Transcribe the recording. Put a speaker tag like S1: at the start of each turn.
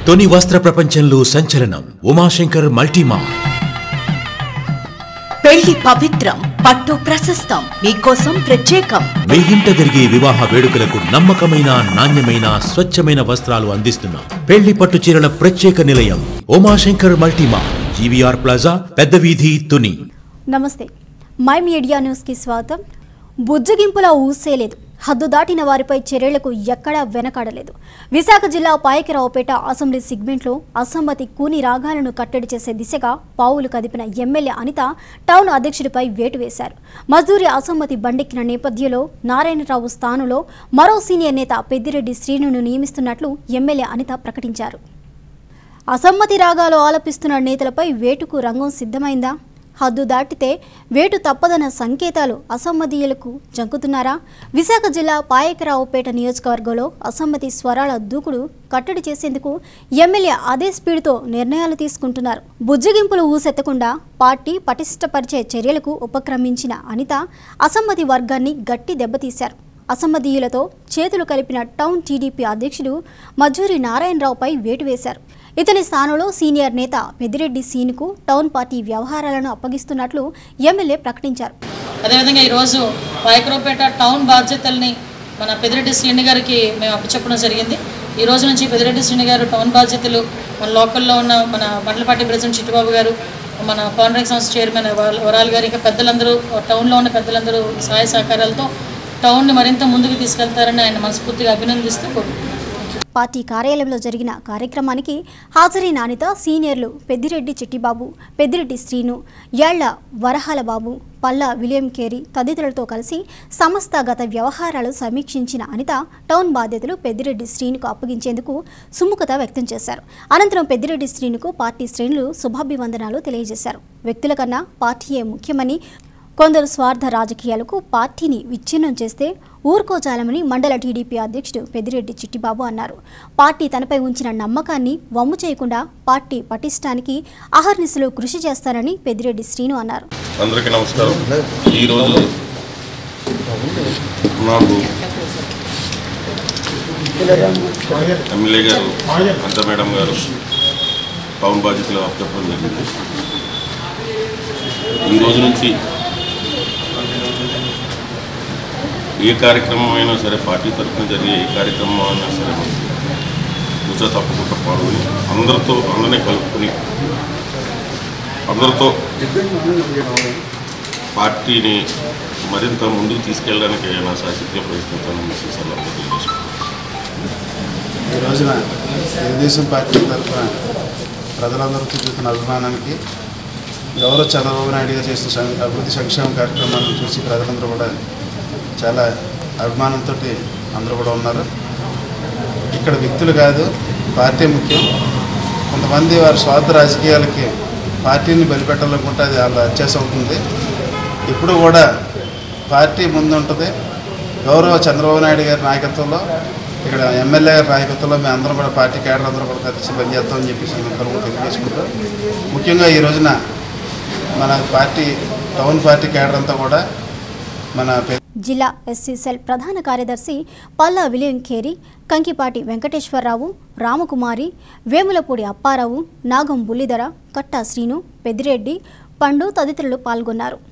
S1: తొని వస్త్ర ప్రపంచంలో సంచలనం ఉమాశంకర్ మల్టీమా
S2: పెళ్లి పవిత్రం పట్టు ప్రశస్తం మీకోసం ప్రత్యేకం
S1: మీ ఇంట జరిగే వివాహ వేడుకలకు నమ్మకమైన నాణ్యమైన స్వచ్ఛమైన వస్త్రాలు అందిస్తున్నాం పెళ్లి పట్టు చీరల ప్రత్యేక నిలయం ఉమాశంకర్ మల్టీమా జీవీఆర్ ప్లాజా పెద్ద వీధి తుని
S3: నమస్తే మై మీడియా న్యూస్కి స్వాగతం బుజ్జగింపులా ఊసేలేదు హద్దు దాటిన వారిపై చర్యలకు ఎక్కడా వెనకాడలేదు విశాఖ జిల్లా పాయకరావుపేట అసెంబ్లీ సిగ్మెంట్లో అసమ్మతి కూని రాగాలను కట్టడి చేసే దిశగా పావులు కదిపిన ఎమ్మెల్యే అనిత టౌన్ అధ్యక్షుడిపై వేటు వేశారు మజ్దూరి అసమ్మతి బండెక్కిన నేపథ్యంలో నారాయణరావు స్థానంలో మరో సీనియర్ నేత పెద్దిరెడ్డి శ్రీనును నియమిస్తున్నట్లు ఎమ్మెల్యే అనిత ప్రకటించారు అసమ్మతి రాగాలు ఆలపిస్తున్న నేతలపై వేటుకు రంగం సిద్ధమైందా హద్దు దాటితే వేటు తప్పదన్న సంకేతాలు అసమ్మతీయులకు జంకుతున్నారా విశాఖ జిల్లా పాయకరావుపేట నియోజకవర్గంలో అసమ్మతి స్వరాల దూకుడు కట్టడి చేసేందుకు ఎమ్మెల్యే అదే స్పీడ్తో నిర్ణయాలు తీసుకుంటున్నారు బుజ్జగింపులు ఊసెత్తకుండా పార్టీ పటిష్టపరిచే చర్యలకు ఉపక్రమించిన అనిత అసమ్మతి వర్గాన్ని గట్టి దెబ్బతీశారు అసమ్మతీయులతో చేతులు కలిపిన టౌన్ టీడీపీ అధ్యక్షుడు మజూరి నారాయణరావుపై వేటు వేశారు ఇతని స్థానంలో సీనియర్ నేత పెద్దిరెడ్డి సీనుకు టౌన్ పార్టీ వ్యవహారాలను అప్పగిస్తున్నట్లు ఎమ్మెల్యే ప్రకటించారు
S4: అదేవిధంగా ఈరోజు పాయకరావుపేట టౌన్ బాధ్యతల్ని మన పెదిరెడ్డి శ్రీని గారికి మేము అప్పచెప్పడం జరిగింది ఈ రోజు నుంచి పెదిరెడ్డి శ్రీని గారు టౌన్ బాధ్యతలు మన లోకల్లో ఉన్న మన మండల పార్టీ ప్రెసిడెంట్ చిట్టుబాబు గారు మన కాంట్రాక్ట్ సంస్థ చైర్మన్ వర- వరాల్ గారు ఇంకా పెద్దలందరూ టౌన్లో ఉన్న పెద్దలందరూ సహాయ సహకారాలతో టౌన్ని మరింత ముందుకు తీసుకెళ్తారని ఆయన మనస్ఫూర్తిగా అభినందిస్తూ కోరుకుంటున్నాను
S3: పార్టీ కార్యాలయంలో జరిగిన కార్యక్రమానికి హాజరైన అనిత సీనియర్లు పెద్దిరెడ్డి చిట్టిబాబు పెద్దిరెడ్డి శ్రీను యాళ్ల వరహాల బాబు పల్లా విలియం కేరీ తదితరులతో కలిసి సంస్థ గత వ్యవహారాలు సమీక్షించిన అనిత టౌన్ బాధ్యతలు పెద్దిరెడ్డి శ్రీనుకు అప్పగించేందుకు సుముఖత వ్యక్తం చేశారు అనంతరం పెద్దిరెడ్డి శ్రీనుకు పార్టీ శ్రేణులు శుభాభివందనాలు తెలియజేశారు వ్యక్తుల కన్నా పార్టీయే ముఖ్యమని కొందరు స్వార్థ రాజకీయాలకు పార్టీని విచ్ఛిన్నం చేస్తే ఊరుకోజాలమని మండల టీడీపీ అధ్యక్షుడు పెద్దిరెడ్డి చిట్టిబాబు అన్నారు పార్టీ తనపై ఉంచిన నమ్మకాన్ని వమ్ము చేయకుండా పార్టీ పటిష్టానికి అహర్నిశలు కృషి చేస్తారని పెద్దిరెడ్డి శ్రీను అన్నారు
S5: అందరికీ నమస్కారం ఈరోజు నాకు ఎమ్మెల్యే గారు అంత మేడం గారు టౌన్ బాధ్యతలు అప్పచెప్పడం జరిగింది ఈ రోజు నుంచి ఏ కార్యక్రమం అయినా సరే పార్టీ తరఫున జరిగే ఏ కార్యక్రమం అయినా సరే కూర్చో తప్పకుండా పాల్గొని అందరితో అందరినీ కలుపుకొని అందరితో పార్టీని మరింత ముందుకు తీసుకెళ్ళడానికి నా శాశ్వత ప్రయత్నిస్తానని సలహా తెలియజేసుకుంటాను
S6: ఈ రోజున తెలుగుదేశం పార్టీ తరఫున ప్రజలందరూ చూపుతున్న అభిమానానికి గౌరవ చంద్రబాబు నాయుడు గారు చేసిన సం- అభివృద్ధి సంక్షేమ కార్యక్రమాలను చూసి ప్రజలందరూ కూడా చాలా అభిమానంతో అందరూ కూడా ఉన్నారు ఇక్కడ వ్యక్తులు కాదు పార్టీ ముఖ్యం కొంతమంది వారి స్వార్థ రాజకీయాలకి పార్టీని బలిపెట్టాలనుకుంటే అది వాళ్ళ అత్యాస అవుతుంది ఇప్పుడు కూడా పార్టీ ముందు ఉంటుంది గౌరవ చంద్రబాబు నాయుడు గారి నాయకత్వంలో ఇక్కడ ఎమ్మెల్యే గారి నాయకత్వంలో మేము అందరం కూడా పార్టీ కేడర్ అందరం కూడా కలిసి పనిచేస్తామని చెప్పేసి అందరం కూడా తెలియజేసుకుంటాం ముఖ్యంగా ఈ రోజున మన పార్టీ టౌన్ పార్టీ కేడర్ అంతా కూడా మన పె-
S3: జిల్లా ఎస్సీ సెల్ ప్రధాన కార్యదర్శి పల్లా విలియం ఖేరి కంకిపాటి వెంకటేశ్వరరావు రామకుమారి వేములపూడి అప్పారావు నాగం బుల్లిధర కట్టా శ్రీను పెద్దిరెడ్డి పండు తదితరులు పాల్గొన్నారు